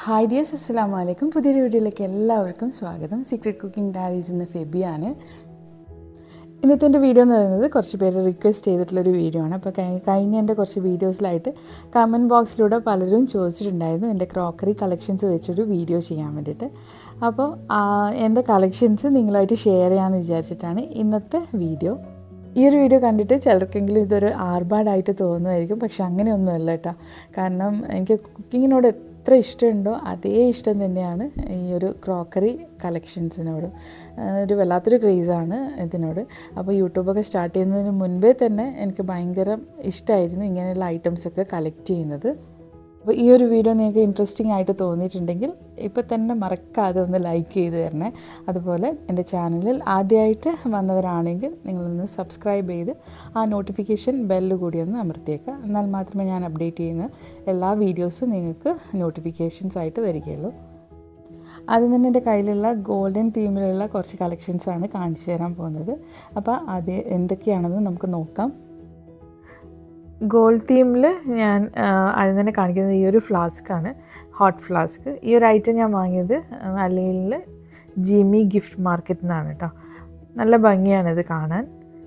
hi dears അസ്സാം വലൈക്കും പുതിയൊരു വീഡിയോയിലേക്ക് എല്ലാവർക്കും സ്വാഗതം സീക്രട്ട് കുക്കിംഗ് ഡയറീസ് എന്ന ഫെബിയാണ് ഇന്നത്തെ എൻ്റെ വീഡിയോ എന്ന് പറയുന്നത് കുറച്ച് പേര് റിക്വസ്റ്റ് ചെയ്തിട്ടുള്ളൊരു വീഡിയോ ആണ് അപ്പോൾ കഴി- കഴിഞ്ഞ എൻ്റെ കുറച്ച് വീഡിയോസിലായിട്ട് കമൻറ്റ് ബോക്സിലൂടെ പലരും ചോദിച്ചിട്ടുണ്ടായിരുന്നു എൻ്റെ ക്രോക്കറി കളക്ഷൻസ് വെച്ചൊരു വീഡിയോ ചെയ്യാൻ വേണ്ടിയിട്ട് അപ്പോൾ ആ, എൻ്റെ കളക്ഷൻസ് നിങ്ങളുമായിട്ട് ഷെയർ ചെയ്യാമെന്ന് വിചാരിച്ചിട്ടാണ് ഇന്നത്തെ വീഡിയോ ഈ ഒരു വീഡിയോ കണ്ടിട്ട് ചിലർക്കെങ്കിലും ഇതൊരു ആർഭാടായിട്ട് തോന്നുമായിരിക്കും പക്ഷെ അങ്ങനെയൊന്നുമല്ല കേട്ടോ കാരണം എനിക്ക് കുക്കിങ്ങിനോട് എത്ര ഇഷ്ടമുണ്ടോ അതേ ഇഷ്ടം തന്നെയാണ് ഈ ഒരു ക്രോക്കറി കളക്ഷൻസിനോട് ഒരു വല്ലാത്തൊരു ക്രേസാണ് ഇതിനോട് അപ്പോൾ യൂട്യൂബൊക്കെ സ്റ്റാർട്ട് ചെയ്യുന്നതിന് മുൻപേ തന്നെ എനിക്ക് ഭയങ്കര ഇഷ്ടമായിരുന്നു ഇങ്ങനെയുള്ള ഐറ്റംസൊക്കെ കളക്ട് ചെയ്യുന്നത് അപ്പോൾ ഈ ഒരു വീഡിയോ നിങ്ങൾക്ക് ഇൻട്രസ്റ്റിംഗ് ആയിട്ട് തോന്നിയിട്ടുണ്ടെങ്കിൽ ഇപ്പോൾ തന്നെ മറക്കാതെ ഒന്ന് ലൈക്ക് ചെയ്ത് തരണേ അതുപോലെ എൻ്റെ ചാനലിൽ ആദ്യമായിട്ട് വന്നവരാണെങ്കിൽ നിങ്ങളൊന്ന് സബ്സ്ക്രൈബ് ചെയ്ത് ആ നോട്ടിഫിക്കേഷൻ ബെല്ല് കൂടി ഒന്ന് അമർത്തിയേക്കുക എന്നാൽ മാത്രമേ ഞാൻ അപ്ഡേറ്റ് ചെയ്യുന്ന എല്ലാ വീഡിയോസും നിങ്ങൾക്ക് നോട്ടിഫിക്കേഷൻസ് ആയിട്ട് വരികയുള്ളൂ ആദ്യം തന്നെ എൻ്റെ കയ്യിലുള്ള ഗോൾഡൻ തീമിലുള്ള കുറച്ച് കളക്ഷൻസാണ് കാണിച്ചു തരാൻ പോകുന്നത് അപ്പോൾ അത് എന്തൊക്കെയാണെന്ന് നമുക്ക് നോക്കാം ഗോൾഡ് തീമിൽ ഞാൻ ആ, ആദ്യം തന്നെ കാണിക്കുന്നത് ഈ ഒരു ഫ്ലാസ്ക്കാണ് ഹോട്ട് ഫ്ലാസ്ക് ഈ ഒരു ഐറ്റം ഞാൻ വാങ്ങിയത് അല്ലെങ്കിൽ ജിമി ഗിഫ്റ്റ് മാർക്കറ്റിൽ നിന്നാണ് കേട്ടോ നല്ല ഭംഗിയാണ് ഇത് കാണാൻ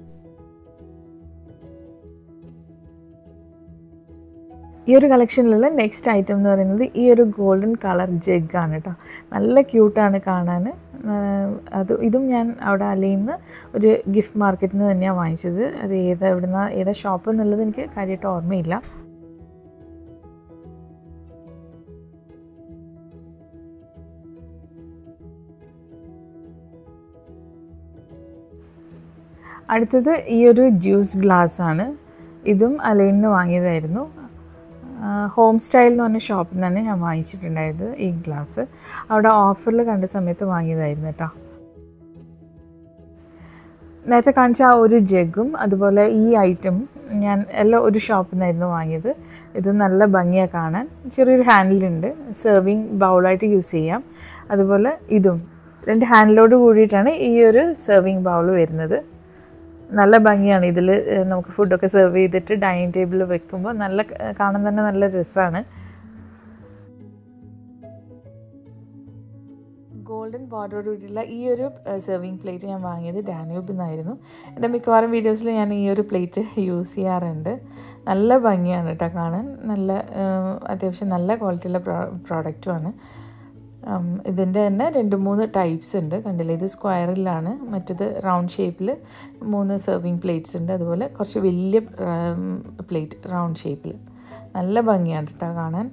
ഈ ഒരു കളക്ഷനിലുള്ള നെക്സ്റ്റ് ഐറ്റം എന്ന് പറയുന്നത് ഈ ഒരു ഗോൾഡൻ കളർ ജഗ്ഗാണ് കേട്ടോ നല്ല ക്യൂട്ടാണ് കാണാൻ അത് ഇതും ഞാൻ അവിടെ അലയിൽ നിന്ന് ഒരു ഗിഫ്റ്റ് മാർക്കറ്റിൽ നിന്ന് തന്നെയാണ് വാങ്ങിച്ചത് അത് ഏതാ എവിടുന്ന ഏതാ ഷോപ്പ് എന്നുള്ളത് എനിക്ക് കാര്യമായിട്ട് ഓർമ്മയില്ല അടുത്തത് ഈ ഒരു ജ്യൂസ് ഗ്ലാസ് ആണ് ഇതും അലയിൽ നിന്ന് വാങ്ങിയതായിരുന്നു ഹോം സ്റ്റൈൽ എന്ന് പറഞ്ഞ ഷോപ്പിൽ നിന്നാണ് ഞാൻ വാങ്ങിച്ചിട്ടുണ്ടായത് ഈ ഗ്ലാസ് അവിടെ ഓഫറിൽ കണ്ട സമയത്ത് വാങ്ങിയതായിരുന്നു കേട്ടോ നേരത്തെ കാണിച്ച ആ ഒരു ജഗ്ഗും അതുപോലെ ഈ ഐറ്റം ഞാൻ എല്ലാം ഒരു ഷോപ്പിൽ നിന്നായിരുന്നു വാങ്ങിയത് ഇത് നല്ല ഭംഗിയാണ് കാണാൻ ചെറിയൊരു ഹാൻഡിലുണ്ട് സെർവിങ് ബൗളായിട്ട് യൂസ് ചെയ്യാം അതുപോലെ ഇതും രണ്ട് ഹാൻഡിലോട് കൂടിയിട്ടാണ് ഈ ഒരു സെർവിങ് ബൗൾ വരുന്നത് നല്ല ഭംഗിയാണ് ഇതിൽ നമുക്ക് ഫുഡൊക്കെ സെർവ് ചെയ്തിട്ട് ഡൈനിങ് ടേബിളിൽ വെക്കുമ്പോൾ നല്ല കാണാൻ തന്നെ നല്ല രസമാണ് ഗോൾഡൻ ബോർഡറോടുകൂടിയുള്ള ഈ ഒരു സെർവിങ് പ്ലേറ്റ് ഞാൻ വാങ്ങിയത് ഡാന്യൂബിൽ നിന്നായിരുന്നു എൻ്റെ മിക്കവാറും വീഡിയോസിൽ ഞാൻ ഈ ഒരു പ്ലേറ്റ് യൂസ് ചെയ്യാറുണ്ട് നല്ല ഭംഗിയാണ് കേട്ടോ കാണാൻ നല്ല ഏഹ്, അത്യാവശ്യം നല്ല ക്വാളിറ്റിയുള്ള പ്രോ പ്രോഡക്റ്റുമാണ് ഇതിൻ്റെ തന്നെ രണ്ട് മൂന്ന് ടൈപ്സ് ഉണ്ട് കണ്ടില്ലേ ഇത് സ്ക്വയറിലാണ് മറ്റത് റൗണ്ട് ഷേപ്പിൽ മൂന്ന് സെർവിങ് പ്ലേറ്റ്സ് ഉണ്ട് അതുപോലെ കുറച്ച് വലിയ പ്ലേറ്റ് റൗണ്ട് ഷേപ്പിൽ നല്ല ഭംഗിയാണ് കേട്ടോ കാണാൻ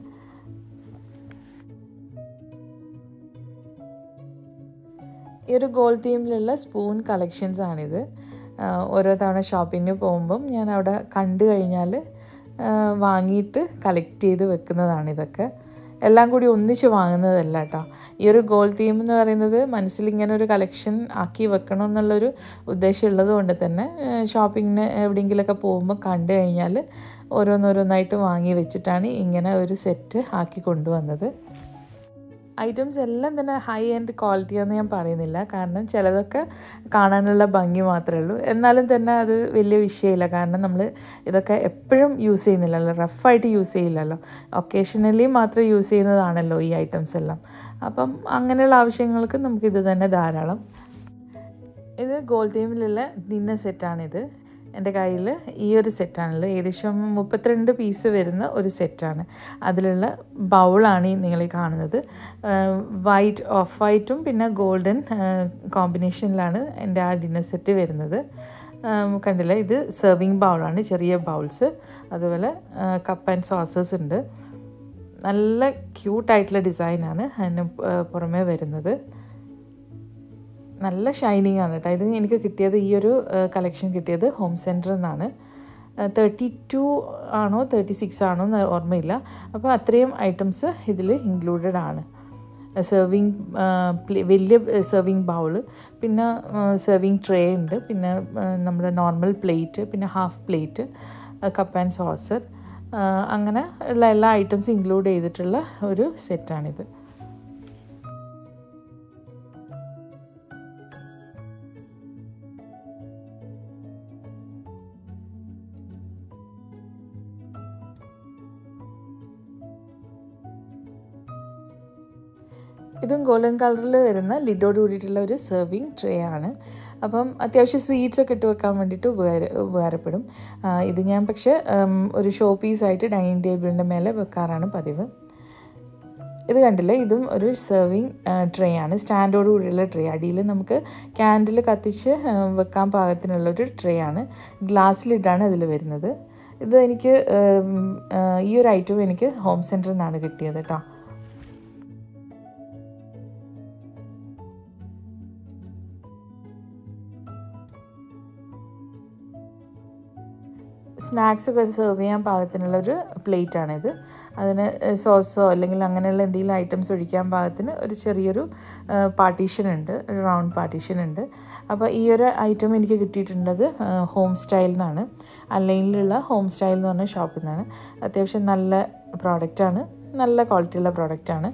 ഈ ഒരു ഗോൾഡ് തീമിലുള്ള സ്പൂൺ കളക്ഷൻസ് ആണിത് ആഹ് ഓരോ തവണ ഷോപ്പിങ്ങിന് പോകുമ്പം ഞാൻ അവിടെ കണ്ടു കഴിഞ്ഞാൽ ആഹ് വാങ്ങിയിട്ട് കളക്ട് ചെയ്ത് വെക്കുന്നതാണ് ഇതൊക്കെ എല്ലാം കൂടി ഒന്നിച്ച് വാങ്ങുന്നതല്ല കേട്ടോ ഈ ഒരു ഗോൾഡ് തീം എന്ന് പറയുന്നത് മനസ്സിൽ ഇങ്ങനെ ഒരു കളക്ഷൻ ആക്കി വെക്കണം എന്നുള്ളൊരു ഉദ്ദേശം ഉള്ളത് കൊണ്ട് തന്നെ ഷോപ്പിങ്ങിന് എവിടെയെങ്കിലുമൊക്കെ പോകുമ്പോൾ കണ്ടു കഴിഞ്ഞാൽ ഓരോന്നോരോന്നായിട്ട് വാങ്ങി വെച്ചിട്ടാണ് ഇങ്ങനെ ഒരു സെറ്റ് ആക്കി കൊണ്ടുവന്നത് ഐറ്റംസ് എല്ലാം തന്നെ ഹൈ ആൻഡ് ക്വാളിറ്റിയാന്ന് ഞാൻ പറയുന്നില്ല കാരണം ചിലതൊക്കെ കാണാനുള്ള ഭംഗി മാത്രമേ ഉള്ളൂ എന്നാലും തന്നെ അത് വലിയ വിഷയമില്ല കാരണം നമ്മൾ ഇതൊക്കെ എപ്പോഴും യൂസ് ചെയ്യുന്നില്ലല്ലോ റഫായിട്ട് യൂസ് ചെയ്യില്ലല്ലോ ഒക്കേഷണലി മാത്രം യൂസ് ചെയ്യുന്നതാണല്ലോ ഈ ഐറ്റംസ് എല്ലാം അപ്പം അങ്ങനെയുള്ള ആവശ്യങ്ങൾക്ക് നമുക്കിത് തന്നെ ധാരാളം ഇത് ഗോൾഡ് തീമിലുള്ള ഡിന്നർ സെറ്റാണിത് എൻ്റെ കയ്യിൽ ഈ ഒരു സെറ്റാണുള്ളത് ഏകദേശം മുപ്പത്തിരണ്ട് പീസ് വരുന്ന ഒരു സെറ്റാണ് അതിലുള്ള ബൗളാണ് ഈ നിങ്ങൾ ഈ കാണുന്നത് വൈറ്റ് ഓഫ് വൈറ്റും പിന്നെ ഗോൾഡൻ കോമ്പിനേഷനിലാണ് എൻ്റെ ആ ഡിന്നർ സെറ്റ് വരുന്നത് ഉം, കണ്ടില്ലേ ഇത് സെർവിങ് ബൗളാണ് ചെറിയ ബൗൾസ് അതുപോലെ കപ്പ് ആൻഡ് സോസസ് ഉണ്ട് നല്ല ക്യൂട്ടായിട്ടുള്ള ഡിസൈനാണ് അതിന് പ- പുറമേ വരുന്നത് നല്ല ഷൈനിങ് ആണ് കേട്ടോ ഇത് എനിക്ക് കിട്ടിയത് ഈ ഒരു കളക്ഷൻ കിട്ടിയത് ഹോം സെൻറ്ററിൽ നിന്നാണ് തേർട്ടി ടു ആണോ തേർട്ടി സിക്സ് ആണോ എന്ന് ഓർമ്മയില്ല അപ്പോൾ അത്രയും ഐറ്റംസ് ഇതിൽ ഇൻക്ലൂഡഡ് ആണ് സെർവിങ് വലിയ സെർവിങ് ബൗള് പിന്നെ സെർവിങ് ട്രേ ഉണ്ട് പിന്നെ ആ, നമ്മുടെ നോർമൽ പ്ലേറ്റ് പിന്നെ half plate cup and saucer അങ്ങനെ ഉള്ള എല്ലാ ഐറ്റംസും ഇൻക്ലൂഡ് ചെയ്തിട്ടുള്ള ഒരു സെറ്റാണിത് ഇതും ഗോൾഡൻ കളറിൽ വരുന്ന ലിഡോട് കൂടിയിട്ടുള്ള ഒരു സെർവിങ് ട്രേ ആണ് അപ്പം അത്യാവശ്യം സ്വീറ്റ്സ് ഒക്കെ ഇട്ട് വെക്കാൻ വേണ്ടിയിട്ട് ഉപകാര ഉപകാരപ്പെടും ഇത് ഞാൻ പക്ഷേ ഒരു ഷോ പീസായിട്ട് ഡൈനിങ് ടേബിളിൻ്റെ മേലെ വെക്കാറാണ് പതിവ് ഇത് കണ്ടില്ലേ ഇതും ഒരു സെർവിങ് ട്രേ ആണ് സ്റ്റാൻഡോട് കൂടിയുള്ള ട്രേ അടിയിൽ നമുക്ക് ക്യാൻഡിൽ കത്തിച്ച് വെക്കാൻ പാകത്തിനുള്ളൊരു ട്രേ ആണ് ഗ്ലാസ്സിലിട്ടാണ് അതിൽ വരുന്നത് ഇത് എനിക്ക് ഈ ഒരു ഐറ്റം എനിക്ക് ഹോം സെൻറ്ററിൽ നിന്നാണ് കിട്ടിയത് കേട്ടോ സ്നാക്സ് ഒക്കെ സെർവ് ചെയ്യാൻ പാകത്തിനുള്ളൊരു പ്ലേറ്റാണിത് അതിന് സോസോ അല്ലെങ്കിൽ അങ്ങനെയുള്ള എന്തെങ്കിലും ഐറ്റംസ് ഒഴിക്കാൻ പാകത്തിന് ഒരു ചെറിയൊരു പാർട്ടീഷൻ ഉണ്ട് ഒരു റൗണ്ട് പാർട്ടീഷൻ ഉണ്ട് അപ്പോൾ ഈ ഒരു ഐറ്റം എനിക്ക് കിട്ടിയിട്ടുള്ളത് ഹോം സ്റ്റൈൽ നിന്നാണ് അല്ലൈനിലുള്ള ഹോം സ്റ്റൈൽ എന്ന് പറഞ്ഞ ഷോപ്പിൽ നിന്നാണ് അത്യാവശ്യം നല്ല പ്രോഡക്റ്റാണ് നല്ല ക്വാളിറ്റിയുള്ള പ്രോഡക്റ്റാണ്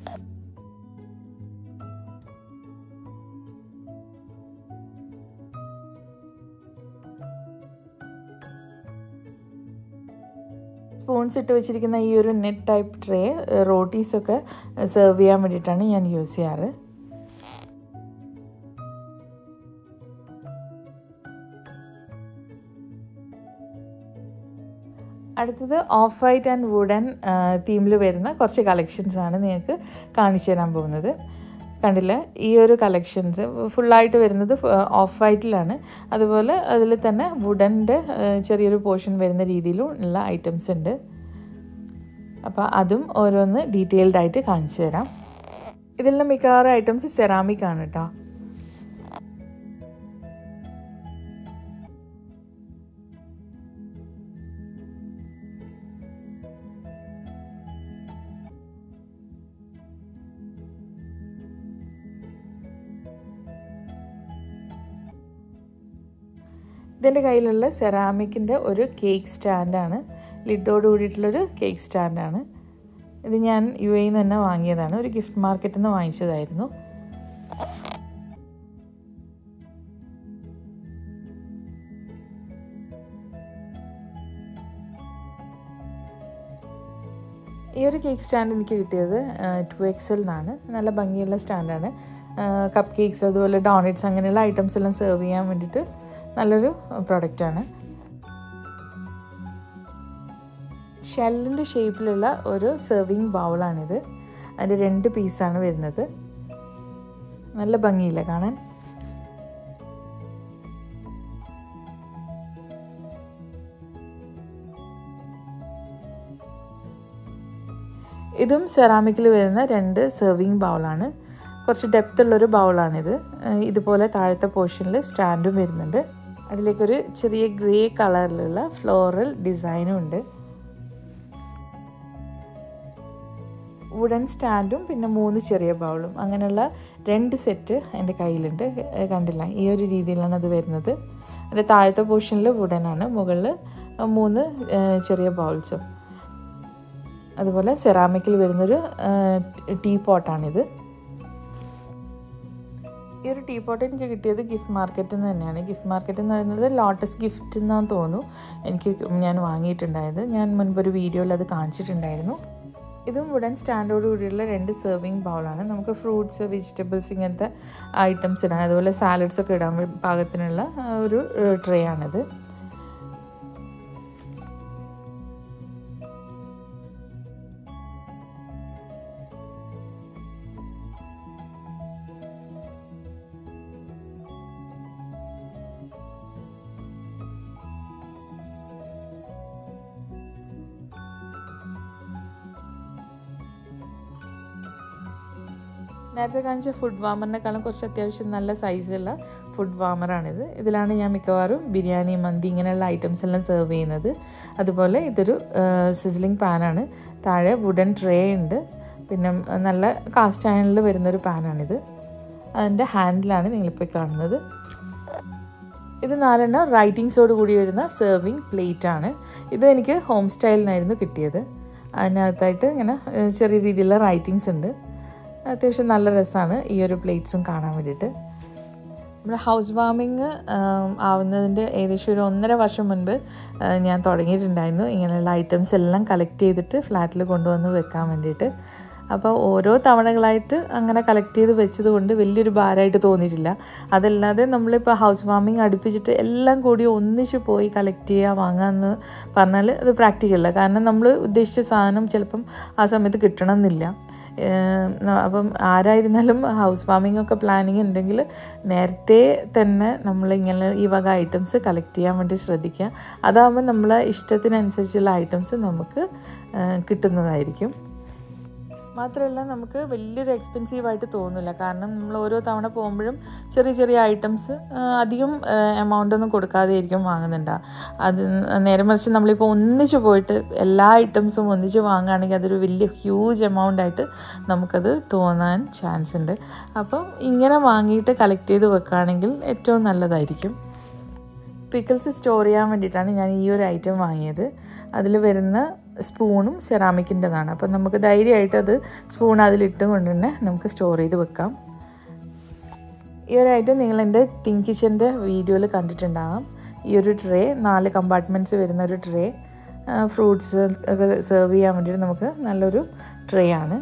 സ്പൂൺസ് ഇട്ട് വെച്ചിരിക്കുന്ന ഈ ഒരു നെറ്റ് ടൈപ്പ് ട്രേ റോട്ടീസൊക്കെ സെർവ് ചെയ്യാൻ വേണ്ടിയിട്ടാണ് ഞാൻ യൂസ് ചെയ്യാറ് അടുത്തത് ഓഫ് വൈറ്റ് ആൻഡ് വുഡൻ തീമിൽ വരുന്ന കുറച്ച് കളക്ഷൻസ് ആണ് നിങ്ങൾക്ക് കാണിച്ചു തരാൻ പോകുന്നത് കണ്ടില്ല ഈ ഒരു കളക്ഷൻസ് ഫുള്ളായിട്ട് വരുന്നത് ഓഫ് വൈറ്റിലാണ് അതുപോലെ അതിൽ തന്നെ വുഡൻ്റെ ചെറിയൊരു പോർഷൻ വരുന്ന രീതിയിലും ഉള്ള ഐറ്റംസ് ഉണ്ട് അപ്പോൾ അതും ഓരോന്ന് ഡീറ്റെയിൽഡ് ആയിട്ട് കാണിച്ചു തരാം ഇതിലുള്ള മിക്കവാറും ഐറ്റംസ് സെറാമിക് ആണ് കേട്ടോ ഇതിൻ്റെ കയ്യിലുള്ള സെറാമിക്കിൻ്റെ ഒരു കേക്ക് സ്റ്റാൻഡാണ് ലിഡോട് കൂടിയിട്ടുള്ളൊരു കേക്ക് സ്റ്റാൻഡാണ് ഇത് ഞാൻ യു എയിൽ നിന്ന് തന്നെ വാങ്ങിയതാണ് ഒരു ഗിഫ്റ്റ് മാർക്കറ്റിൽ നിന്ന് വാങ്ങിച്ചതായിരുന്നു ഈ ഒരു കേക്ക് സ്റ്റാൻഡ് എനിക്ക് കിട്ടിയത് ടു എക്സൽ എന്നാണ് നല്ല ഭംഗിയുള്ള സ്റ്റാൻഡാണ് കപ്പ് കേക്ക്സ് അതുപോലെ ഡോണറ്റ്സ് അങ്ങനെയുള്ള ഐറ്റംസ് എല്ലാം സെർവ് ചെയ്യാൻ വേണ്ടിയിട്ട് നല്ലൊരു പ്രൊഡക്റ്റാണ് ഷെല്ലിൻ്റെ ഷേപ്പിലുള്ള ഒരു സെർവിങ് ബൗളാണിത് അതിൻ്റെ രണ്ട് പീസാണ് വരുന്നത് നല്ല ഭംഗിയില്ല കാണാൻ ഇതും സെറാമിക്കിൽ വരുന്ന രണ്ട് സെർവിങ് ബൗളാണ് കുറച്ച് ഡെപ്ത് ഉള്ളൊരു ബൗളാണിത് ഇതുപോലെ താഴത്തെ പോർഷനിൽ സ്റ്റാൻഡും വരുന്നുണ്ട് അതിലേക്കൊരു ചെറിയ ഗ്രേ കളറിലുള്ള ഫ്ലോറൽ ഡിസൈനും ഉണ്ട് വുഡൻ സ്റ്റാൻഡും പിന്നെ മൂന്ന് ചെറിയ ബൗളും അങ്ങനെയുള്ള രണ്ട് സെറ്റ് എൻ്റെ കയ്യിലുണ്ട് കണ്ടില്ല ഈ ഒരു രീതിയിലാണ് അത് വരുന്നത് അതിൻ്റെ താഴത്തെ പോർഷനിൽ വുഡനാണ് മുകളിൽ മൂന്ന് ചെറിയ ബൗൾസും അതുപോലെ സെറാമിക്കിൽ വരുന്നൊരു ടീ പോട്ടാണിത് ഈ ഒരു ടീ പോട്ട് എനിക്ക് കിട്ടിയത് ഗിഫ്റ്റ് മാർക്കറ്റിൽ നിന്ന് തന്നെയാണ് ഗിഫ്റ്റ് മാർക്കറ്റ് എന്ന് പറയുന്നത് ലോട്ടസ് ഗിഫ്റ്റ് എന്നാന്ന് തോന്നുന്നു എനിക്ക് ഞാൻ വാങ്ങിയിട്ടുണ്ടായത് ഞാൻ മുൻപൊരു വീഡിയോയിൽ അത് കാണിച്ചിട്ടുണ്ടായിരുന്നു ഇതും വുഡൻ സ്റ്റാൻഡോട് കൂടിയുള്ള രണ്ട് സെർവിങ് ബൗളാണ് നമുക്ക് ഫ്രൂട്ട്സ് വെജിറ്റബിൾസ് ഇങ്ങനത്തെ ഐറ്റംസ് ഇടാൻ അതുപോലെ സാലഡ്സ് ഒക്കെ ഇടാൻ പാകത്തിനുള്ള ഒരു ട്രേ ആണിത് നേരത്തെ കാണിച്ച ഫുഡ് വാമറിനെക്കാളും കുറച്ച് അത്യാവശ്യം നല്ല സൈസുള്ള ഫുഡ് വാമറാണിത് ഇതിലാണ് ഞാൻ മിക്കവാറും ബിരിയാണി മന്തി ഇങ്ങനെയുള്ള ഐറ്റംസ് എല്ലാം സെർവ് ചെയ്യുന്നത് അതുപോലെ ഇതൊരു സിസ്ലിംഗ് പാനാണ് താഴെ വുഡൻ ട്രേ ഉണ്ട് പിന്നെ നല്ല കാസ്റ്റ് അയണിൽ വരുന്നൊരു പാനാണിത് അതിൻ്റെ ഹാൻഡിലാണ് നിങ്ങളിപ്പോൾ കാണുന്നത് ഇത് നാലെണ്ണം റൈറ്റിങ്സോട് കൂടി വരുന്ന സെർവിങ് പ്ലേറ്റ് ആണ് ഇത് എനിക്ക് ഹോം സ്റ്റൈലിൽ നിന്നായിരുന്നു കിട്ടിയത് അതിനകത്തായിട്ട് ഇങ്ങനെ ചെറിയ രീതിയിലുള്ള റൈറ്റിങ്സ് ഉണ്ട് അത്യാവശ്യം നല്ല രസമാണ് ഈ ഒരു പ്ലേറ്റ്സും കാണാൻ വേണ്ടിയിട്ട് നമ്മുടെ ഹൗസ് വാമിങ് ആവുന്നതിൻ്റെ ഏകദേശം ഒരു ഒന്നര വർഷം മുൻപ് ഞാൻ തുടങ്ങിയിട്ടുണ്ടായിരുന്നു ഇങ്ങനെയുള്ള ഐറ്റംസ് എല്ലാം കളക്ട് ചെയ്തിട്ട് ഫ്ലാറ്റിൽ കൊണ്ടുവന്ന് വെക്കാൻ വേണ്ടിയിട്ട് അപ്പോൾ ഓരോ തവണകളായിട്ട് അങ്ങനെ കളക്ട് ചെയ്ത് വെച്ചത് കൊണ്ട് വലിയൊരു ഭാരമായിട്ട് തോന്നിയിട്ടില്ല അതല്ലാതെ നമ്മളിപ്പോൾ ഹൗസ് വാമിങ് അടുപ്പിച്ചിട്ട് എല്ലാം കൂടി ഒന്നിച്ച് പോയി കളക്ട് ചെയ്യുക വാങ്ങാമെന്ന് പറഞ്ഞാൽ അത് പ്രാക്ടിക്കല്ല കാരണം നമ്മൾ ഉദ്ദേശിച്ച സാധനം ചിലപ്പം ആ സമയത്ത് കിട്ടണമെന്നില്ല അപ്പം ആരായിരുന്നാലും ഹൗസ് വാമിംഗ് ഒക്കെ പ്ലാനിങ് ഉണ്ടെങ്കിൽ നേരത്തെ തന്നെ നമ്മൾ ഇങ്ങനെ ഈ വക ഐറ്റംസ് കളക്ട് ചെയ്യാൻ വേണ്ടി ശ്രദ്ധിക്കുക അതാകുമ്പോൾ നമ്മളെ ഇഷ്ടത്തിനനുസരിച്ചുള്ള ഐറ്റംസ് നമുക്ക് കിട്ടുന്നതായിരിക്കും മാത്രമല്ല നമുക്ക് വലിയൊരു എക്സ്പെൻസീവായിട്ട് തോന്നില്ല കാരണം നമ്മൾ ഓരോ തവണ പോകുമ്പോഴും ചെറിയ ചെറിയ ഐറ്റംസ് അധികം എമൗണ്ട് ഒന്നും കൊടുക്കാതെ ആയിരിക്കും വാങ്ങുന്നുണ്ടാവുക അത് നേരെ മറിച്ച് നമ്മളിപ്പോൾ ഒന്നിച്ച് പോയിട്ട് എല്ലാ ഐറ്റംസും ഒന്നിച്ച് വാങ്ങുകയാണെങ്കിൽ അതൊരു വലിയ ഹ്യൂജ് എമൗണ്ട് ആയിട്ട് നമുക്കത് തോന്നാൻ ചാൻസ് ഉണ്ട് അപ്പം ഇങ്ങനെ വാങ്ങിയിട്ട് കളക്ട് ചെയ്ത് വെക്കുകയാണെങ്കിൽ ഏറ്റവും നല്ലതായിരിക്കും പിക്കിൾസ് സ്റ്റോർ ചെയ്യാൻ വേണ്ടിയിട്ടാണ് ഞാൻ ഈ ഒരു ഐറ്റം വാങ്ങിയത് അതിൽ വരുന്ന സ്പൂണും സെറാമിക്കിൻ്റെതാണ് അപ്പം നമുക്ക് ധൈര്യമായിട്ട് അത് സ്പൂൺ അതിലിട്ട് കൊണ്ട് തന്നെ നമുക്ക് സ്റ്റോർ ചെയ്ത് വെക്കാം ഈ ഒരു ഐറ്റം നിങ്ങൾ എൻ്റെ തിങ്ക് കിച്ചൻ്റെ വീഡിയോയിൽ കണ്ടിട്ടുണ്ടാകാം ഈ ഒരു ട്രേ നാല് കമ്പാർട്ട്മെൻറ്റ്സ് വരുന്ന ഒരു ട്രേ ഫ്രൂട്ട്സ് ഒക്കെ സെർവ് ചെയ്യാൻ വേണ്ടിയിട്ട് നമുക്ക് നല്ലൊരു ട്രേ ആണ്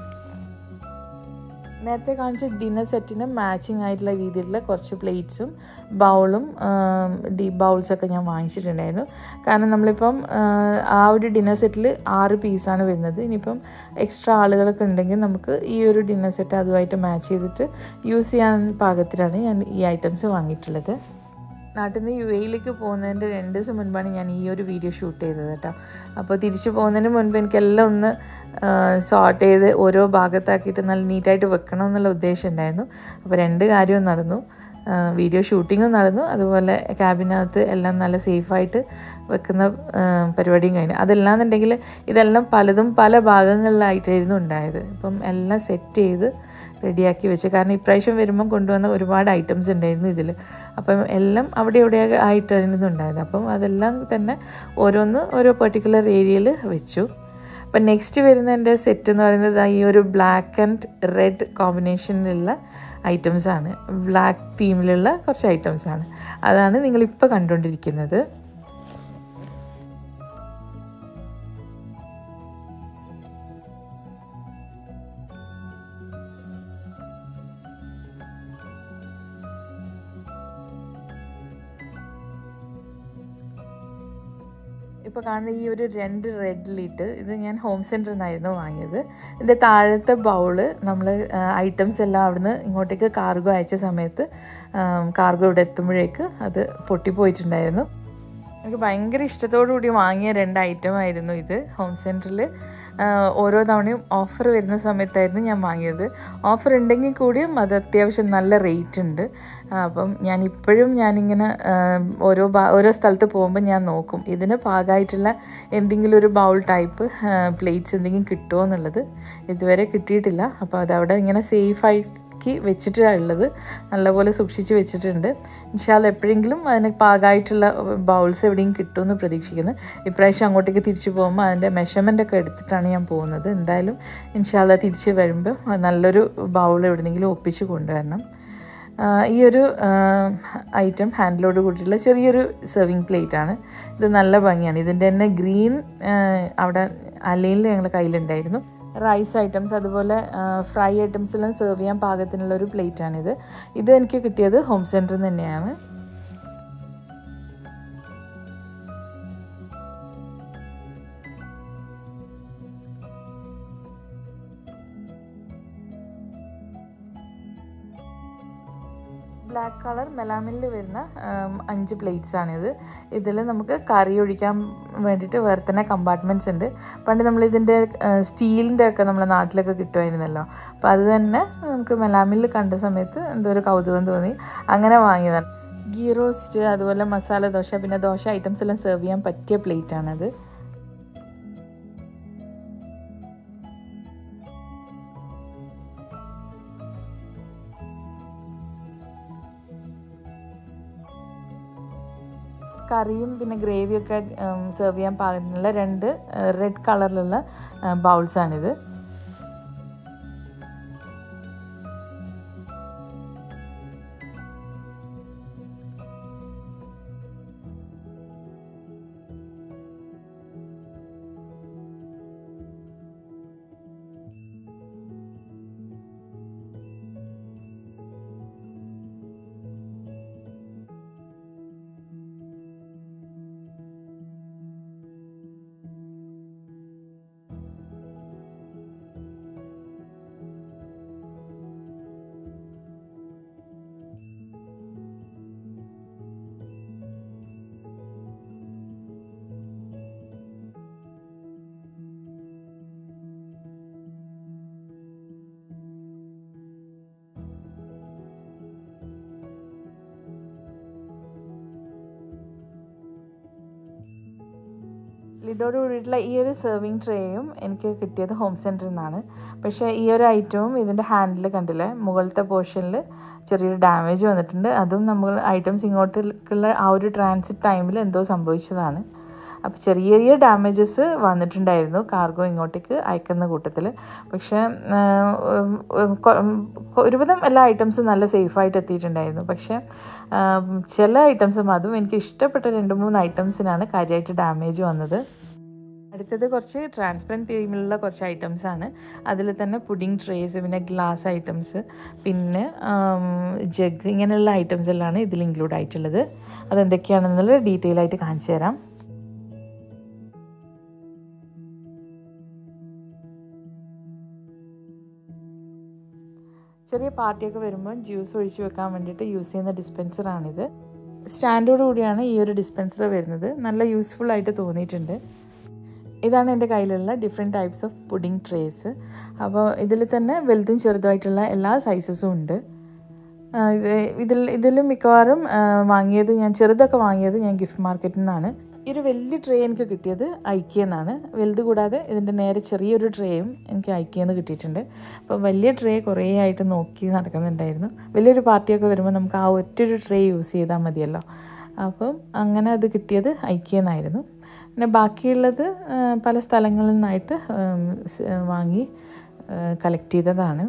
നേരത്തെ കാണിച്ച ഡിന്നർ സെറ്റിന് മാച്ചിങ് ആയിട്ടുള്ള രീതിയിലുള്ള കുറച്ച് പ്ലേറ്റ്സും ബൗളും ഡി ബൗൾസൊക്കെ ഞാൻ വാങ്ങിച്ചിട്ടുണ്ടായിരുന്നു കാരണം നമ്മളിപ്പം ആ ഒരു ഡിന്നർ സെറ്റിൽ ആറ് പീസാണ് വരുന്നത് ഇനിയിപ്പം എക്സ്ട്രാ ആളുകളൊക്കെ ഉണ്ടെങ്കിൽ നമുക്ക് ഈ ഒരു ഡിന്നർ സെറ്റ് അതുമായിട്ട് മാച്ച് ചെയ്തിട്ട് യൂസ് ചെയ്യാൻ പാകത്തിലാണ് ഞാൻ ഈ ഐറ്റംസ് വാങ്ങിയിട്ടുള്ളത് നാട്ടിൽ നിന്ന് യു എയിലേക്ക് പോകുന്നതിൻ്റെ രണ്ട് ദിവസം മുൻപാണ് ഞാൻ ഈ ഒരു വീഡിയോ ഷൂട്ട് ചെയ്തത് കേട്ടോ അപ്പോൾ തിരിച്ചു പോകുന്നതിന് മുൻപ് എനിക്കെല്ലാം ഒന്ന് സോർട്ട് ചെയ്ത് ഓരോ ഭാഗത്താക്കിയിട്ട് നല്ല നീറ്റായിട്ട് വെക്കണം എന്നുള്ള ഉദ്ദേശം ഉണ്ടായിരുന്നു അപ്പോൾ രണ്ട് കാര്യവും നടന്നു വീഡിയോ ഷൂട്ടിങ്ങും നടന്നു അതുപോലെ ക്യാബിനകത്ത് എല്ലാം നല്ല സേഫായിട്ട് വെക്കുന്ന പരിപാടിയും കഴിഞ്ഞു അതല്ലാന്നുണ്ടെങ്കിൽ ഇതെല്ലാം പലതും പല ഭാഗങ്ങളിലായിട്ടായിരുന്നു ഉണ്ടായത് അപ്പം എല്ലാം സെറ്റ് ചെയ്ത് റെഡിയാക്കി വെച്ച് കാരണം ഇപ്രാവശ്യം വരുമ്പം കൊണ്ടുവന്ന ഒരുപാട് ഐറ്റംസ് ഉണ്ടായിരുന്നു ഇതിൽ അപ്പം എല്ലാം അവിടെ ഇവിടെ ആയിട്ടായിരുന്നു ഉണ്ടായത് അപ്പം അതെല്ലാം തന്നെ ഓരോന്ന് ഓരോ പെർട്ടിക്കുലർ ഏരിയയിൽ വെച്ചു അപ്പം നെക്സ്റ്റ് വരുന്ന എൻ്റെ സെറ്റ് എന്ന് പറയുന്നത് ഈ ഒരു ബ്ലാക്ക് ആൻഡ് റെഡ് കോമ്പിനേഷനിലുള്ള ഐറ്റംസാണ് ബ്ലാക്ക് തീമിലുള്ള കുറച്ച് ഐറ്റംസാണ് അതാണ് നിങ്ങളിപ്പോൾ കണ്ടുകൊണ്ടിരിക്കുന്നത് ഇപ്പോൾ കാണുന്ന ഈ ഒരു രണ്ട് റെഡ് ലീറ്റ് ഇത് ഞാൻ ഹോം സെൻറ്ററിൽ നിന്നായിരുന്നു വാങ്ങിയത് ഇതിൻ്റെ താഴത്തെ ബൗള് നമ്മൾ ഐറ്റംസ് എല്ലാം അവിടുന്ന് ഇങ്ങോട്ടേക്ക് കാർഗോ അയച്ച സമയത്ത് കാർഗോ ഇവിടെ എത്തുമ്പോഴേക്ക് അത് പൊട്ടിപ്പോയിട്ടുണ്ടായിരുന്നു എനിക്ക് ഭയങ്കര ഇഷ്ടത്തോടു കൂടി വാങ്ങിയ രണ്ട് ഐറ്റം ആയിരുന്നു ഇത് ഹോം സെൻറ്ററിൽ ഓരോ തവണയും ഓഫർ വരുന്ന സമയത്തായിരുന്നു ഞാൻ വാങ്ങിയത് ഓഫർ ഉണ്ടെങ്കിൽ കൂടിയും അത് അത്യാവശ്യം നല്ല റേറ്റ് ഉണ്ട് അപ്പം ഞാൻ ഇപ്പോഴും ഞാനിങ്ങനെ ഓരോ ഓരോ സ്ഥലത്ത് പോകുമ്പോൾ ഞാൻ നോക്കും ഇതിന് പാകമായിട്ടുള്ള എന്തെങ്കിലും ഒരു ബൗൾ ടൈപ്പ് പ്ലേറ്റ്സ് എന്തെങ്കിലും കിട്ടുമോ എന്നുള്ളത് ഇതുവരെ കിട്ടിയിട്ടില്ല അപ്പോൾ അതവിടെ ഇങ്ങനെ സേഫായി ആക്കി വെച്ചിട്ടുള്ളത് നല്ലപോലെ സൂക്ഷിച്ച് വെച്ചിട്ടുണ്ട് ഇൻഷാല് എപ്പോഴെങ്കിലും അതിന് പാകമായിട്ടുള്ള ബൗൾസ് എവിടെയും കിട്ടുമെന്ന് പ്രതീക്ഷിക്കുന്നു ഇപ്രാവശ്യം അങ്ങോട്ടേക്ക് തിരിച്ചു പോകുമ്പോൾ അതിൻ്റെ മെഷർമെൻ്റ് ഒക്കെ എടുത്തിട്ടാണ് ഞാൻ പോകുന്നത് എന്തായാലും ഇൻഷാല്ല തിരിച്ച് വരുമ്പോൾ നല്ലൊരു ബൗൾ എവിടെയെങ്കിലും ഒപ്പിച്ച് കൊണ്ടുവരണം ഈ ഒരു ഐറ്റം ഹാൻഡിലോട് കൂടിയിട്ടുള്ള ചെറിയൊരു സെർവിങ് പ്ലേറ്റ് ആണ് ഇത് നല്ല ഭംഗിയാണ് ഇതിൻ്റെ തന്നെ ഗ്രീൻ അവിടെ അലയിൽ ഞങ്ങളുടെ കയ്യിലുണ്ടായിരുന്നു റൈസ് ഐറ്റംസ് അതുപോലെ ഫ്രൈ ഐറ്റംസ് എല്ലാം സെർവ് ചെയ്യാൻ പാകത്തിനുള്ള ഒരു പ്ലേറ്റാണിത് ഇത് എനിക്ക് കിട്ടിയത് ഹോം സെൻറ്ററിൽ നിന്ന് തന്നെയാണ് ബ്ലാക്ക് കളർ മെലാമിനിൽ വരുന്ന അഞ്ച് പ്ലേറ്റ്സ് ആണിത് ഇതിൽ നമുക്ക് കറി ഒഴിക്കാൻ വേണ്ടിയിട്ട് വേറെ തന്നെ കമ്പാർട്ട്മെൻറ്റ്സ് ഉണ്ട് പണ്ട് നമ്മൾ ഇതിൻ്റെ സ്റ്റീലിൻ്റെ ഒക്കെ നമ്മുടെ നാട്ടിലൊക്കെ കിട്ടുമായിരുന്നല്ലോ അപ്പോൾ അത് തന്നെ നമുക്ക് മെലാമിൽ കണ്ട സമയത്ത് എന്തോ ഒരു കൗതുകം തോന്നി അങ്ങനെ വാങ്ങിയതാണ് ഗീ റോസ്റ്റ് അതുപോലെ മസാല ദോശ പിന്നെ ദോശ ഐറ്റംസ് എല്ലാം സെർവ് ചെയ്യാൻ പറ്റിയ പ്ലേറ്റ് ആണത് കറിയും പിന്നെ ഗ്രേവിയൊക്കെ സെർവ് ചെയ്യാൻ പാകത്തിനുള്ള രണ്ട് റെഡ് കളറിലുള്ള ബൗൾസാണിത് ലിഡോട് കൂടിയിട്ടുള്ള ഈ ഒരു സെർവിങ് ട്രേയും എനിക്ക് കിട്ടിയത് ഹോം സെൻറ്ററിൽ നിന്നാണ് പക്ഷേ ഈ ഒരു ഐറ്റവും ഇതിൻ്റെ ഹാൻഡിൽ കണ്ടില്ലേ മുകളിലത്തെ പോർഷനിൽ ചെറിയൊരു ഡാമേജ് വന്നിട്ടുണ്ട് അതും നമ്മൾ ഐറ്റംസ് ഇങ്ങോട്ടുള്ള ആ ഒരു ട്രാൻസിറ്റ് ടൈമിൽ എന്തോ സംഭവിച്ചതാണ് അപ്പോൾ ചെറിയ ചെറിയ ഡാമേജസ് വന്നിട്ടുണ്ടായിരുന്നു കാർഗോ ഇങ്ങോട്ടേക്ക് അയക്കുന്ന കൂട്ടത്തിൽ പക്ഷേ ഒരുവിധം എല്ലാ ഐറ്റംസും നല്ല സേഫായിട്ട് എത്തിയിട്ടുണ്ടായിരുന്നു പക്ഷേ ചില ഐറ്റംസും അതും എനിക്ക് ഇഷ്ടപ്പെട്ട രണ്ട് മൂന്ന് ഐറ്റംസിനാണ് കാര്യമായിട്ട് ഡാമേജ് വന്നത് അടുത്തത് കുറച്ച് ട്രാൻസ്പെറൻറ്റ് തീമിലുള്ള കുറച്ച് ഐറ്റംസ് ആണ് അതിൽ തന്നെ പുഡിംഗ് ട്രേസ് പിന്നെ ഗ്ലാസ് ഐറ്റംസ് പിന്നെ ജഗ് ഇങ്ങനെയുള്ള ഐറ്റംസ് എല്ലാമാണ് ഇതിൽ ഇൻക്ലൂഡ് ആയിട്ടുള്ളത് അതെന്തൊക്കെയാണെന്നുള്ളത് ഡീറ്റെയിൽ ആയിട്ട് കാണിച്ചു തരാം ചെറിയ പാർട്ടിയൊക്കെ വരുമ്പോൾ ജ്യൂസ് ഒഴിച്ച് വെക്കാൻ വേണ്ടിയിട്ട് യൂസ് ചെയ്യുന്ന ഡിസ്പെൻസറാണിത് സ്റ്റാൻഡോട് കൂടിയാണ് ഈ ഒരു ഡിസ്പെൻസർ വരുന്നത് നല്ല യൂസ്ഫുൾ ആയിട്ട് തോന്നിയിട്ടുണ്ട് ഇതാണ് എൻ്റെ കയ്യിലുള്ള different types of pudding trays അപ്പോൾ ഇതിൽ തന്നെ വലുതും ചെറുതുമായിട്ടുള്ള എല്ലാ സൈസസും ഉണ്ട് ഇതിൽ ഇതിൽ മിക്കവാറും വാങ്ങിയത് ഞാൻ ചെറുതൊക്കെ വാങ്ങിയത് ഞാൻ ഗിഫ്റ്റ് മാർക്കറ്റിൽ നിന്നാണ് ഈ ഒരു വലിയ ട്രേ എനിക്ക് കിട്ടിയത് ഐക്കിയെന്നാണ് വലുത് കൂടാതെ ഇതിൻ്റെ നേരെ ചെറിയൊരു ട്രേയും എനിക്ക് ഐക്കിയെന്ന് കിട്ടിയിട്ടുണ്ട് അപ്പോൾ വലിയ ട്രേ കുറേ ആയിട്ട് നോക്കി നടക്കുന്നുണ്ടായിരുന്നു വലിയൊരു പാർട്ടിയൊക്കെ വരുമ്പോൾ നമുക്ക് ആ ഒറ്റൊരു ട്രേ യൂസ് ചെയ്താൽ മതിയല്ലോ അപ്പം അങ്ങനെ അത് കിട്ടിയത് ഐക്കിയെന്നായിരുന്നു പിന്നെ ബാക്കിയുള്ളത് പല സ്ഥലങ്ങളിൽ നിന്നായിട്ട് വാങ്ങി കളക്ട് ചെയ്തതാണ്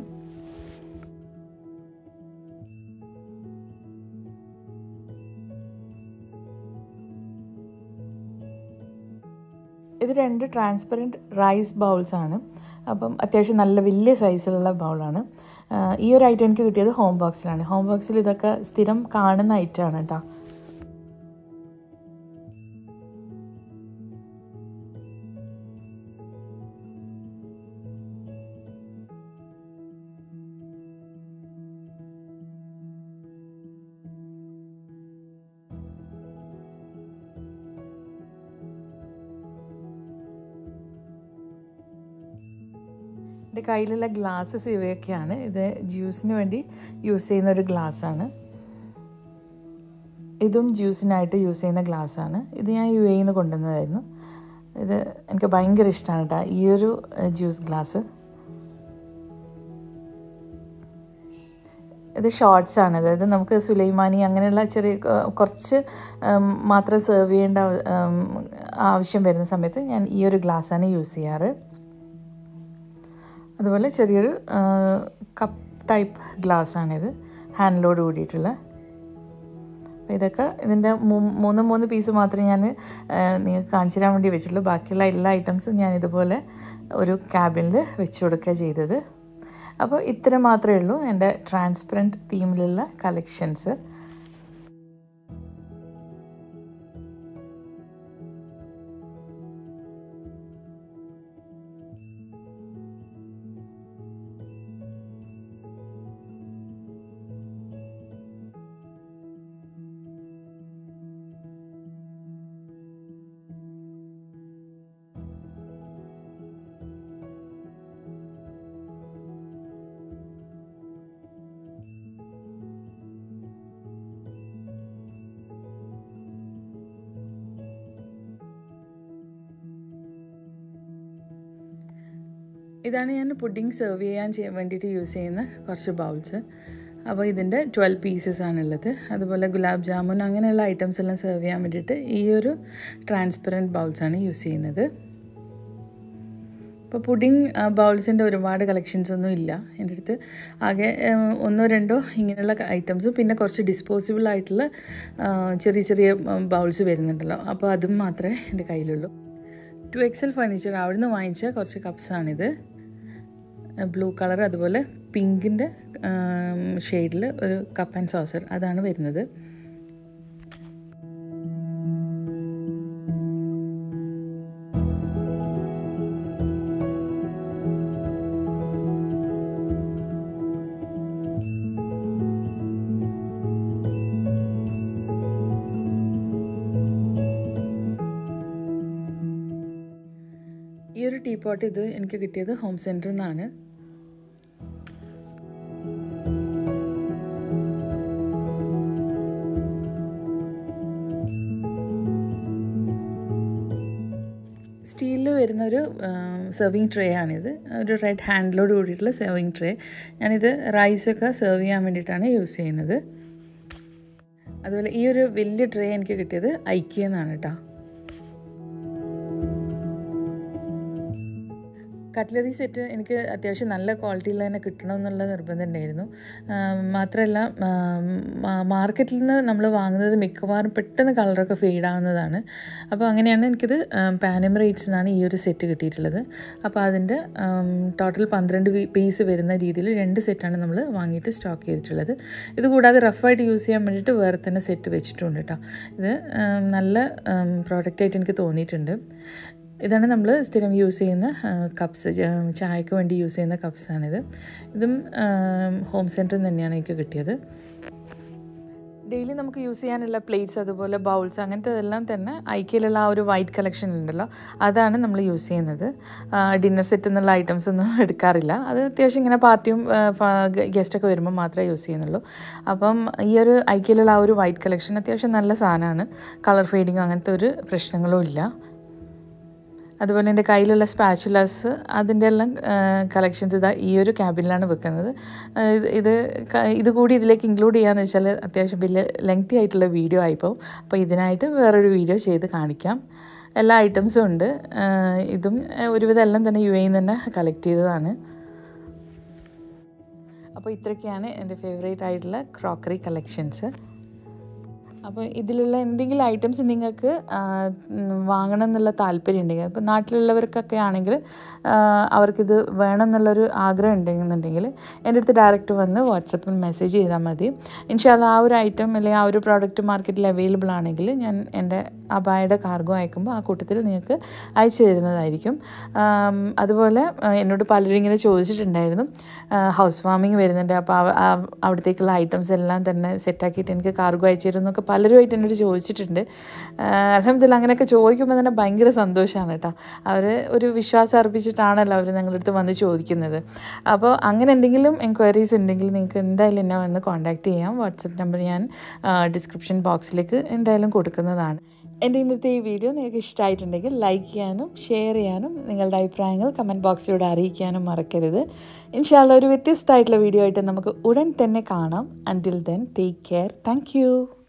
ഇത് രണ്ട് ട്രാൻസ്പെറൻറ്റ് റൈസ് ബൗൾസ് ആണ് അപ്പം അത്യാവശ്യം നല്ല വലിയ സൈസിലുള്ള ബൗളാണ് ഈ ഒരു ഐറ്റം എനിക്ക് കിട്ടിയത് ഹോം ബോക്സിലാണ് ഹോം ബോക്സിൽ ഇതൊക്കെ സ്ഥിരം കാണുന്ന ഐറ്റമാണ് കേട്ടോ എൻ്റെ കയ്യിലുള്ള ഗ്ലാസ്സസ് ഇവയൊക്കെയാണ് ഇത് ജ്യൂസിന് വേണ്ടി യൂസ് ചെയ്യുന്ന ഒരു ഗ്ലാസ്സാണ് ഇതും ജ്യൂസിനായിട്ട് യൂസ് ചെയ്യുന്ന ഗ്ലാസ്സാണ് ഇത് ഞാൻ യു എയിൽ നിന്ന് കൊണ്ടുവന്നതായിരുന്നു ഇത് എനിക്ക് ഭയങ്കര ഇഷ്ടമാണ് കേട്ടോ ഈ ഒരു ജ്യൂസ് ഗ്ലാസ് ഇത് ഷോർട്സ് ആണ് അതായത് നമുക്ക് സുലൈമാനി അങ്ങനെയുള്ള ചെറിയ കുറച്ച് മാത്രം സെർവ് ചെയ്യേണ്ട ആവശ്യം വരുന്ന സമയത്ത് ഞാൻ ഈ ഒരു ഗ്ലാസ്സാണ് യൂസ് ചെയ്യാറ് അതുപോലെ ചെറിയൊരു കപ്പ് ടൈപ്പ് ഗ്ലാസ്സാണിത് ഹാൻഡിലോട് കൂടിയിട്ടുള്ള അപ്പോൾ ഇതൊക്കെ ഇതിൻ്റെ മൂന്ന് മൂന്ന് പീസ് മാത്രമേ ഞാൻ നിങ്ങൾക്ക് കാണിച്ചു തരാൻ വേണ്ടി വെച്ചിട്ടുള്ളൂ ബാക്കിയുള്ള എല്ലാ ഐറ്റംസും ഞാൻ ഇതുപോലെ ഒരു ക്യാബിനിൽ വെച്ച് കൊടുക്കുക ചെയ്തത് അപ്പോൾ ഇത്ര മാത്രമേ ഉള്ളൂ എൻ്റെ ട്രാൻസ്പെറൻറ്റ് തീമിലുള്ള കളക്ഷൻസ് ഇതാണ് ഞാൻ പുഡിംഗ് സെർവ് ചെയ്യാൻ ചെയ്യാൻ വേണ്ടിയിട്ട് യൂസ് ചെയ്യുന്ന കുറച്ച് ബൗൾസ് അപ്പോൾ ഇതിൻ്റെ ട്വൽവ് പീസസ് ആണുള്ളത് അതുപോലെ ഗുലാബ് ജാമുൻ അങ്ങനെയുള്ള ഐറ്റംസ് എല്ലാം സെർവ് ചെയ്യാൻ വേണ്ടിയിട്ട് ഈ ഒരു ട്രാൻസ്പെറൻറ്റ് ബൗൾസാണ് യൂസ് ചെയ്യുന്നത് ഇപ്പോൾ പുഡിംഗ് ബൗൾസിൻ്റെ ഒരുപാട് കളക്ഷൻസ് ഒന്നും ഇല്ല എൻ്റെ അടുത്ത് ആകെ ഒന്നോ രണ്ടോ ഇങ്ങനെയുള്ള ഐറ്റംസും പിന്നെ കുറച്ച് ഡിസ്പോസിബിൾ ആയിട്ടുള്ള ചെറിയ ചെറിയ ബൗൾസ് വരുന്നുണ്ടല്ലോ അപ്പോൾ അതും മാത്രമേ എൻ്റെ കയ്യിലുള്ളൂ ടു എക്സൽ ഫർണിച്ചർ അവിടുന്ന് വാങ്ങിച്ച കുറച്ച് കപ്സാണിത് ബ്ലൂ കളർ അതുപോലെ പിങ്കിൻ്റെ ഷെയ്ഡിൽ ഒരു കപ്പ് ആൻഡ് സോസർ അതാണ് വരുന്നത് ഈ ഒരു ടീപോട്ട് ഇത് എനിക്ക് കിട്ടിയത് ഹോം സെൻറ്ററിൽ നിന്നാണ് സ്റ്റീലിൽ വരുന്ന ഒരു സെർവിങ് ട്രേ ആണിത് ഒരു റെഡ് ഹാൻഡിലോട് കൂടിയിട്ടുള്ള സെർവിങ് ട്രേ ഞാനിത് റൈസൊക്കെ സെർവ് ചെയ്യാൻ വേണ്ടിയിട്ടാണ് യൂസ് ചെയ്യുന്നത് അതുപോലെ ഈ ഒരു വലിയ ട്രേ എനിക്ക് കിട്ടിയത് ഐക്കിയെന്നാണ് കേട്ടോ കട്ട്ലറി സെറ്റ് എനിക്ക് അത്യാവശ്യം നല്ല ക്വാളിറ്റിയിൽ തന്നെ കിട്ടണമെന്നുള്ള നിർബന്ധം ഉണ്ടായിരുന്നു മാത്രമല്ല മാർക്കറ്റിൽ നിന്ന് നമ്മൾ വാങ്ങുന്നത് മിക്കവാറും പെട്ടെന്ന് കളറൊക്കെ ഫെയ്ഡ് ആവുന്നതാണ് അപ്പോൾ അങ്ങനെയാണ് എനിക്കിത് പാനമറേറ്റ്സ് എന്നാണ് ഈ ഒരു സെറ്റ് കിട്ടിയിട്ടുള്ളത് അപ്പോൾ അതിൻ്റെ ടോട്ടൽ പന്ത്രണ്ട് പീസ് വരുന്ന രീതിയിൽ രണ്ട് സെറ്റാണ് നമ്മൾ വാങ്ങിയിട്ട് സ്റ്റോക്ക് ചെയ്തിട്ടുള്ളത് ഇത് കൂടാതെ റഫായിട്ട് യൂസ് ചെയ്യാൻ വേണ്ടിയിട്ട് വേറെ തന്നെ സെറ്റ് വെച്ചിട്ടുണ്ട് കേട്ടോ ഇത് നല്ല പ്രോഡക്റ്റായിട്ട് എനിക്ക് തോന്നിയിട്ടുണ്ട് ഇതാണ് നമ്മൾ സ്ഥിരം യൂസ് ചെയ്യുന്ന കപ്സ് ചായക്ക് വേണ്ടി യൂസ് ചെയ്യുന്ന കപ്സാണിത് ഇതും ഹോം സെൻറ്ററിൽ തന്നെയാണ് എനിക്ക് കിട്ടിയത് ഡെയിലി നമുക്ക് യൂസ് ചെയ്യാനുള്ള പ്ലേറ്റ്സ് അതുപോലെ ബൗൾസ് അങ്ങനത്തെ തന്നെ ഐക്യയിലുള്ള ആ ഒരു വൈറ്റ് കളക്ഷൻ ഉണ്ടല്ലോ അതാണ് നമ്മൾ യൂസ് ചെയ്യുന്നത് ഡിന്നർ സെറ്റ് എന്നുള്ള ഐറ്റംസ് ഒന്നും എടുക്കാറില്ല അത് അത്യാവശ്യം ഇങ്ങനെ പാർട്ടിയും ഗസ്റ്റൊക്കെ വരുമ്പോൾ മാത്രമേ യൂസ് ചെയ്യുന്നുള്ളൂ അപ്പം ഈ ഒരു ഐക്യയിലുള്ള ആ ഒരു വൈറ്റ് കളക്ഷൻ അത്യാവശ്യം നല്ല സാധനമാണ് കളർ ഫെയ്ഡിങ്ങോ അങ്ങനത്തെ ഒരു പ്രശ്നങ്ങളും ഇല്ല അതുപോലെ എൻ്റെ കയ്യിലുള്ള സ്പാച്ചുലാസ് അതിൻ്റെ എല്ലാം കളക്ഷൻസ് ഇതാ ഈ ഒരു ക്യാബിനിലാണ് വെക്കുന്നത് ഇത് ഇത് കൂടി ഇതിലേക്ക് ഇൻക്ലൂഡ് ചെയ്യാന്ന് വെച്ചാൽ അത്യാവശ്യം വലിയ ലെങ്തി ആയിട്ടുള്ള വീഡിയോ ആയിപ്പോൾ അപ്പോൾ ഇതിനായിട്ട് വേറൊരു വീഡിയോ ചെയ്ത് കാണിക്കാം എല്ലാ ഐറ്റംസും ഉണ്ട് ഇതും ഒരുവിധം എല്ലാം തന്നെ യു എയിൽ തന്നെ കളക്ട് ചെയ്തതാണ് അപ്പോൾ ഇത്രയൊക്കെയാണ് എൻ്റെ ഫേവറേറ്റ് ആയിട്ടുള്ള ക്രോക്കറി കളക്ഷൻസ് അപ്പോൾ ഇതിലുള്ള എന്തെങ്കിലും ഐറ്റംസ് നിങ്ങൾക്ക് വാങ്ങണം എന്നുള്ള താല്പര്യം ഉണ്ടെങ്കിൽ ഇപ്പോൾ നാട്ടിലുള്ളവർക്കൊക്കെ ആണെങ്കിൽ അവർക്കിത് വേണം എന്നുള്ളൊരു ആഗ്രഹം ഉണ്ടെന്നുണ്ടെങ്കിൽ എൻ്റെ അടുത്ത് ഡയറക്റ്റ് വന്ന് വാട്സപ്പിൽ മെസ്സേജ് ചെയ്താൽ മതി ഇൻഷാല്ല ആ ഒരു ഐറ്റം അല്ലെങ്കിൽ ആ ഒരു പ്രോഡക്റ്റ് മാർക്കറ്റിൽ അവൈലബിൾ ആണെങ്കിൽ ഞാൻ എൻ്റെ അബായുടെ കാർഗോ അയക്കുമ്പോൾ ആ കൂട്ടത്തിൽ നിങ്ങൾക്ക് അയച്ചു തരുന്നതായിരിക്കും അതുപോലെ എന്നോട് പലരും ഇങ്ങനെ ചോദിച്ചിട്ടുണ്ടായിരുന്നു ഹൗസ് വാമിങ് വരുന്നുണ്ട് അപ്പോൾ അവിടത്തേക്കുള്ള ഐറ്റംസ് എല്ലാം തന്നെ സെറ്റാക്കിയിട്ട് എനിക്ക് കാർഗോ അയച്ചു തരും എന്നൊക്കെ പലരുമായിട്ട് എന്നോട് ചോദിച്ചിട്ടുണ്ട് അലഹമ്മദില്ല അങ്ങനെയൊക്കെ ചോദിക്കുമ്പോൾ തന്നെ ഭയങ്കര സന്തോഷമാണ് കേട്ടോ അവർ ഒരു വിശ്വാസം അർപ്പിച്ചിട്ടാണല്ലോ അവർ ഞങ്ങളുടെ അടുത്ത് വന്ന് ചോദിക്കുന്നത് അപ്പോൾ അങ്ങനെ എന്തെങ്കിലും എൻക്വയറീസ് ഉണ്ടെങ്കിൽ നിങ്ങൾക്ക് എന്തായാലും എന്നെ വന്ന് കോൺടാക്റ്റ് ചെയ്യാം വാട്സപ്പ് നമ്പർ ഞാൻ ഡിസ്ക്രിപ്ഷൻ ബോക്സിലേക്ക് എന്തായാലും കൊടുക്കുന്നതാണ് എൻ്റെ ഇന്നത്തെ ഈ വീഡിയോ നിങ്ങൾക്ക് ഇഷ്ടമായിട്ടുണ്ടെങ്കിൽ ലൈക്ക് ചെയ്യാനും ഷെയർ ചെയ്യാനും നിങ്ങളുടെ അഭിപ്രായങ്ങൾ കമൻറ്റ് ബോക്സിലൂടെ അറിയിക്കാനും മറക്കരുത് ഇൻഷാല്ല ഒരു വ്യത്യസ്തമായിട്ടുള്ള വീഡിയോ ആയിട്ട് നമുക്ക് ഉടൻ തന്നെ കാണാം until then take care thank